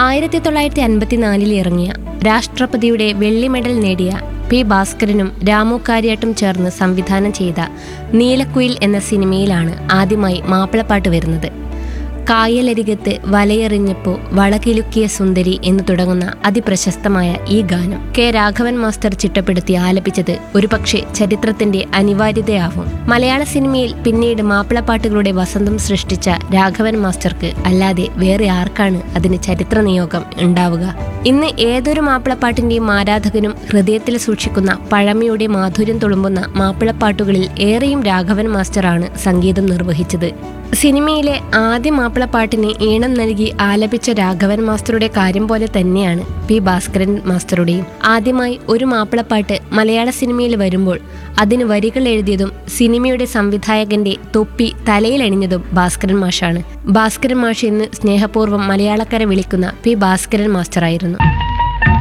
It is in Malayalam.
ആയിരത്തി തൊള്ളായിരത്തി അൻപത്തിനാലിൽ ഇറങ്ങിയ രാഷ്ട്രപതിയുടെ വെള്ളി മെഡൽ നേടിയ പി ഭാസ്കരനും രാമു കാര്യാട്ടും ചേർന്ന് സംവിധാനം ചെയ്ത നീലക്കുയിൽ എന്ന സിനിമയിലാണ് ആദ്യമായി മാപ്പിളപ്പാട്ട് വരുന്നത് കായലരികത്ത് വലയെറിഞ്ഞപ്പോ വളകിലുക്കിയ സുന്ദരി എന്ന് തുടങ്ങുന്ന അതിപ്രശസ്തമായ ഈ ഗാനം കെ രാഘവൻ മാസ്റ്റർ ചിട്ടപ്പെടുത്തി ആലപിച്ചത് ഒരുപക്ഷെ ചരിത്രത്തിന്റെ അനിവാര്യതയാവും മലയാള സിനിമയിൽ പിന്നീട് മാപ്പിളപ്പാട്ടുകളുടെ വസന്തം സൃഷ്ടിച്ച രാഘവൻ മാസ്റ്റർക്ക് അല്ലാതെ വേറെ ആർക്കാണ് അതിന് ചരിത്ര നിയോഗം ഉണ്ടാവുക ഇന്ന് ഏതൊരു മാപ്പിളപ്പാട്ടിന്റെയും ആരാധകനും ഹൃദയത്തിൽ സൂക്ഷിക്കുന്ന പഴമയുടെ മാധുര്യം തുളുമ്പുന്ന മാപ്പിളപ്പാട്ടുകളിൽ ഏറെയും രാഘവൻ മാസ്റ്ററാണ് സംഗീതം നിർവഹിച്ചത് സിനിമയിലെ ആദ്യ മാപ്പിളപ്പാട്ടിന് ഈണം നൽകി ആലപിച്ച രാഘവൻ മാസ്റ്ററുടെ കാര്യം പോലെ തന്നെയാണ് പി ഭാസ്കരൻ മാസ്റ്ററുടെയും ആദ്യമായി ഒരു മാപ്പിളപ്പാട്ട് മലയാള സിനിമയിൽ വരുമ്പോൾ അതിന് വരികൾ എഴുതിയതും സിനിമയുടെ സംവിധായകന്റെ തൊപ്പി തലയിലണിഞ്ഞതും ഭാസ്കരൻ മാഷാണ് ഭാസ്കരൻ മാഷ് എന്ന് സ്നേഹപൂർവ്വം മലയാളക്കര വിളിക്കുന്ന പി ഭാസ്കരൻ മാസ്റ്ററായിരുന്നു